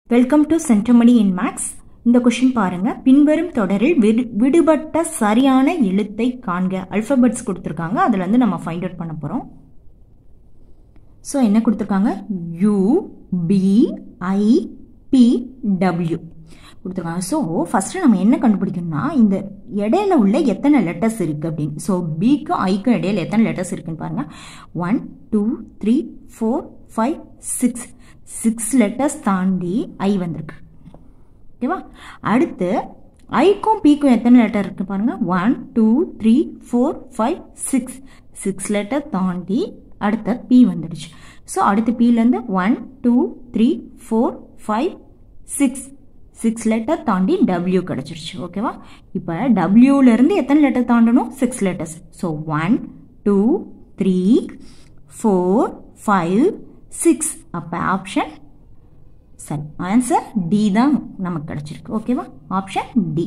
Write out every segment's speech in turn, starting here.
welcome to Sentamani in maths இந்த கொஷின் பாருங்க பின்வரும் தொடரில் விடு விடுபட்ட சரியான எழுத்தை காண்க அல்பபெட்ஸ் கொடுத்துருக்காங்க அதில் வந்து நம்ம ஃபைண்ட் அவுட் பண்ண போகிறோம் ஸோ என்ன கொடுத்துருக்காங்க U P I P W கொடுத்துருக்காங்க ஸோ ஃபஸ்ட்டு நம்ம என்ன கண்டுபிடிக்கணும்னா இந்த இடையில உள்ள எத்தனை லெட்டர்ஸ் இருக்குது அப்படின்னு ஸோ பிக்கும் ஐக்கும் இடையில எத்தனை லெட்டர்ஸ் இருக்குன்னு பாருங்கள் one two three four five six six letters தாண்டி ஐ வந்திருக்கு ஓகேவா அடுத்து ஐக்கும் பிக்கும் எத்தனை லெட்டர் இருக்கு பாருங்க one two three four five six six letter தாண்டி அடுத்த பி வந்துடுச்சு ஸோ அடுத்து பிலேருந்து one two three four five six six letter தாண்டி டபிள்யூ கிடச்சிருச்சு ஓகேவா இப்போ டபிள்யூலேருந்து எத்தனை லெட்டர் தாண்டணும் six letters so one two three four five six அப்போ ஆப்ஷன் சரி ஆன்சர் டி தான் நமக்கு கிடைச்சிருக்கு ஓகேவா option D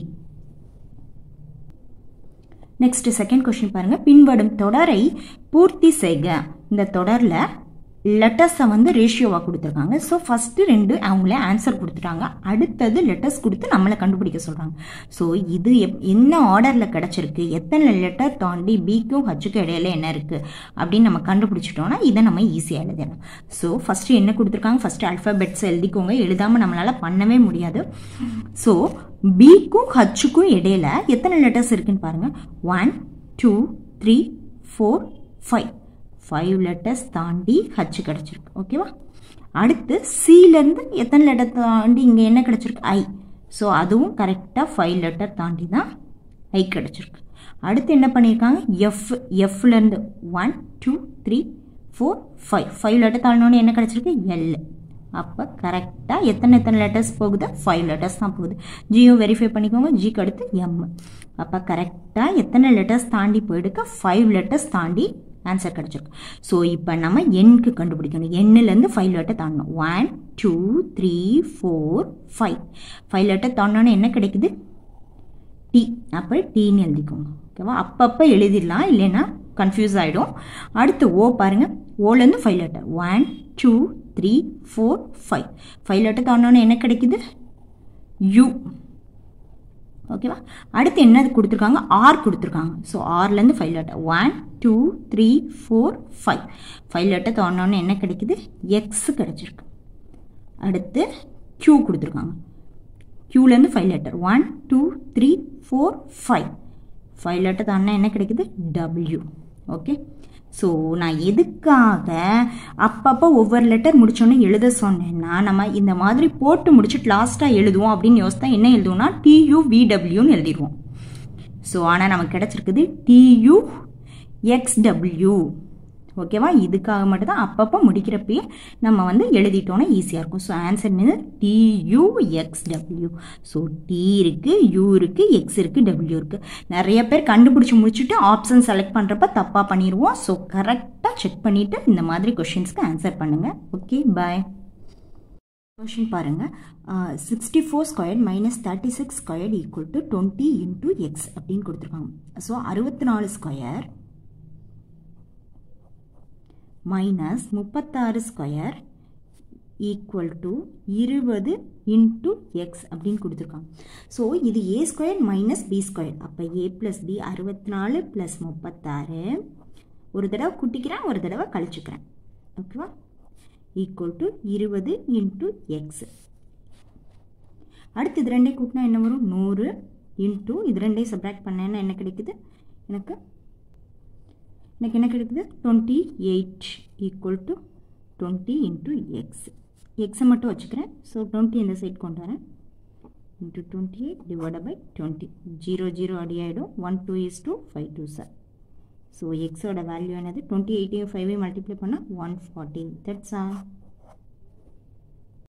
next second question பாருங்க பின்வரும் தொடரை பூர்த்தி செய்க இந்த தொடரில் லெட்டர்ஸை வந்து ரேஷியோவாக கொடுத்துருக்காங்க ஸோ ஃபஸ்ட்டு ரெண்டு அவங்களே ஆன்சர் கொடுத்துட்டாங்க அடுத்தது லெட்டர்ஸ் கொடுத்து நம்மளை கண்டுபிடிக்க சொல்கிறாங்க ஸோ இது எப் என்ன ஆர்டரில் கிடச்சிருக்கு எத்தனை லெட்டர் தாண்டி பிக்கும் ஹச்சுக்கும் இடையில என்ன இருக்குது அப்படின்னு நம்ம கண்டுபிடிச்சிட்டோம்னா இதை நம்ம ஈஸியாக எழுதிடலாம் ஸோ ஃபஸ்ட்டு என்ன கொடுத்துருக்காங்க ஃபஸ்ட்டு அல்ஃபபெட்ஸ் எழுதிக்கோங்க எழுதாமல் நம்மளால் பண்ணவே முடியாது ஸோ பிக்கும் ஹச்சுக்கும் இடையில எத்தனை லெட்டர்ஸ் இருக்குன்னு பாருங்கள் one two three four five five letters தாண்டி ஹச் கிடச்சிருக்கு ஓகேவா அடுத்து சிலேருந்து எத்தனை லெட்டர் தாண்டி இங்கே என்ன கிடச்சிருக்கு ஐ ஸோ அதுவும் கரெக்டாக ஃபைவ் லெட்டர் தாண்டி தான் ஐ கிடச்சிருக்கு அடுத்து என்ன பண்ணியிருக்காங்க எஃப் எஃப்லேருந்து one two three four five five letter தாண்டினோடனே என்ன கிடச்சிருக்கு எல் அப்போ கரெக்டாக எத்தனை எத்தனை லெட்டர்ஸ் போகுது ஃபைவ் லெட்டர்ஸ் தான் போகுது ஜியோ வெரிஃபை பண்ணிக்கோங்க ஜிக்கு அடுத்து எம் அப்போ கரெக்டாக எத்தனை லெட்டர்ஸ் தாண்டி போயிடுக்க ஃபைவ் லெட்டர்ஸ் தாண்டி ஆன்சர் கிடச்சிருக்கு ஸோ இப்போ நம்ம எண்ணுக்கு கண்டுபிடிக்கணும் எண்ணிலேருந்து ஃபைவ் லெட்டர் தாண்டணும் one two three four five five letter தாண்டோன்னா என்ன கிடைக்குது டி அப்போ டீன்னு எழுதிக்கோங்க ஓகேவா அப்பப்போ எழுதிடலாம் இல்லைன்னா கன்ஃபியூஸ் ஆகிடும் அடுத்து ஓ பாருங்கள் ஓலேருந்து five letter one two three four five five letter தாண்டோன்னா என்ன கிடைக்குது யூ ஓகேவா அடுத்து என்னது கொடுத்துருக்காங்க ஆர் கொடுத்துருக்காங்க ஸோ ஆர்லேருந்து five letter one two three four five five letter தோணுன்னு என்ன கிடைக்குது எக்ஸ் கிடச்சிருக்கு அடுத்து க்யூ கொடுத்துருக்காங்க க்யூலேருந்து five letter one two three four five five letter தாண்டா என்ன கிடைக்குது டபிள்யூ ஓகே ஸோ நான் எதுக்காக அப்பப்போ ஒவ்வொரு லெட்டர் முடிச்சோன்னே எழுத சொன்னேன்னா நம்ம இந்த மாதிரி போட்டு முடிச்சுட்டு லாஸ்ட்டாக எழுதுவோம் அப்படின்னு யோசித்தா என்ன எழுதுவோம்னா டியூ விடபிள்யூன்னு எழுதிடுவோம் ஸோ ஆனால் நமக்கு கிடச்சிருக்குது டியூ எக்ஸ்டபிள்யூ ஓகேவா இதுக்காக மட்டும் தான் அப்பப்போ முடிக்கிறப்பயே நம்ம வந்து எழுதிட்டோன்னா ஈஸியாக இருக்கும் ஸோ ஆன்சர் என்னது D U X W so D இருக்குது யூ இருக்குது எக்ஸ் இருக்குது டபிள்யூ இருக்குது நிறைய பேர் கண்டுபிடிச்சி முடிச்சுட்டு ஆப்ஷன் செலக்ட் பண்ணுறப்ப தப்பாக பண்ணிடுவோம் ஸோ கரெக்டாக செக் பண்ணிவிட்டு இந்த மாதிரி கொஷின்ஸ்க்கு ஆன்சர் பண்ணுங்கள் ஓகே பாய் கொஷின் பாருங்கள் sixty four square minus thirty six square equal to twenty into X அப்படின்னு கொடுத்துருக்காங்க ஸோ அறுபத்தி நாலு ஸ்கொயர் மைனஸ் முப்பத்தாறு ஸ்கொயர் ஈக்குவல் டு இருபது இன்ட்டு எக்ஸ் அப்படின்னு கொடுத்துருக்காங்க ஸோ இது A square minus B square அப்போ ஏ ப்ளஸ் பி அறுபத்தி நாலு ப்ளஸ் முப்பத்தாறு ஒரு தடவை குட்டிக்கிறேன் ஒரு தடவை கழிச்சுக்கிறேன் ஓகேவா ஈக்குவல் டு இருபது இன்ட்டு எக்ஸ் அடுத்து இது ரெண்டே கூட்டினா என்ன வரும் நூறு இன்ட்டு இது ரெண்டையும் சப்ராக்ட் பண்ணேன்னா என்ன கிடைக்குது எனக்கு எனக்கு என்ன கிடைக்குது twenty eight equal to twenty into X எக்ஸை மட்டும் வச்சுக்கிறேன் ஸோ டுவெண்ட்டி இந்த சைட் கொண்டு வரேன் into twenty eight divide by twenty zero zero அடி ஆகிடும் one two is two five two sir so எக்ஸோட வேல்யூ என்னது டுவெண்ட்டி எயிட்டையும் ஃபைவையும் மல்டிப்ளை பண்ணால் ஒன் ஃபார்ட்டி தட்ஸ் ஆல்